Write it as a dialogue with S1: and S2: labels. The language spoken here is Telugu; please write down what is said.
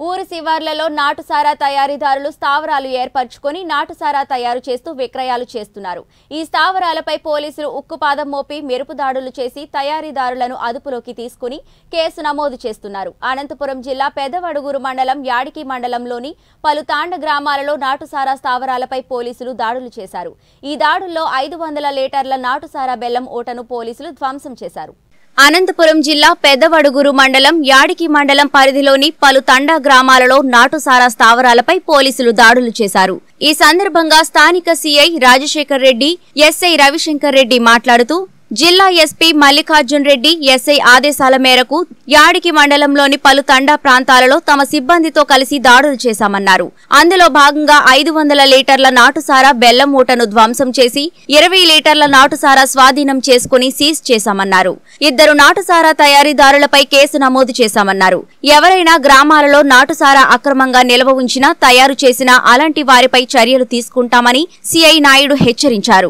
S1: ఊరు శివార్లలో నాటుసారా తయారీదారులు స్థావరాలు ఏర్పరచుకొని నాటుసారా తయారు చేస్తూ విక్రయాలు చేస్తున్నారు ఈ స్థావరాలపై పోలీసులు ఉక్కుపాదం మోపి మెరుపు దాడులు చేసి తయారీదారులను అదుపులోకి తీసుకుని కేసు నమోదు చేస్తున్నారు అనంతపురం జిల్లా పెదవడుగురు మండలం యాడికి మండలంలోని పలు తాండ గ్రామాలలో నాటుసారా స్థావరాలపై పోలీసులు దాడులు చేశారు ఈ దాడుల్లో ఐదు వందల లీటర్ల నాటుసారా బెల్లం ఓటను పోలీసులు ధ్వంసం చేశారు అనంతపురం జిల్లా పెద్దవడుగురు మండలం యాడికి మండలం పరిధిలోని పలు తండా గ్రామాలలో నాటుసారా స్థావరాలపై పోలీసులు దాడులు చేశారు ఈ సందర్భంగా స్థానిక సీఐ రాజశేఖర్ రెడ్డి ఎస్ఐ రవిశంకర్ రెడ్డి మాట్లాడుతూ జిల్లా ఎస్పీ మల్లికార్జున్ రెడ్డి ఎస్ఐ ఆదేశాల మేరకు యాడికి మండలంలోని పలు తండా ప్రాంతాలలో తమ సిబ్బందితో కలిసి దాడులు చేశామన్నారు అందులో భాగంగా ఐదు వందల లీటర్ల నాటుసారా బెల్లం మూటను ధ్వంసం చేసి ఇరవై లీటర్ల నాటుసారా స్వాధీనం చేసుకుని సీజ్ చేశామన్నారు ఇద్దరు నాటుసారా తయారీదారులపై కేసు నమోదు చేశామన్నారు ఎవరైనా గ్రామాలలో నాటుసారా అక్రమంగా నిల్వ ఉంచినా తయారు చేసినా అలాంటి వారిపై చర్యలు తీసుకుంటామని సిఐ నాయుడు హెచ్చరించారు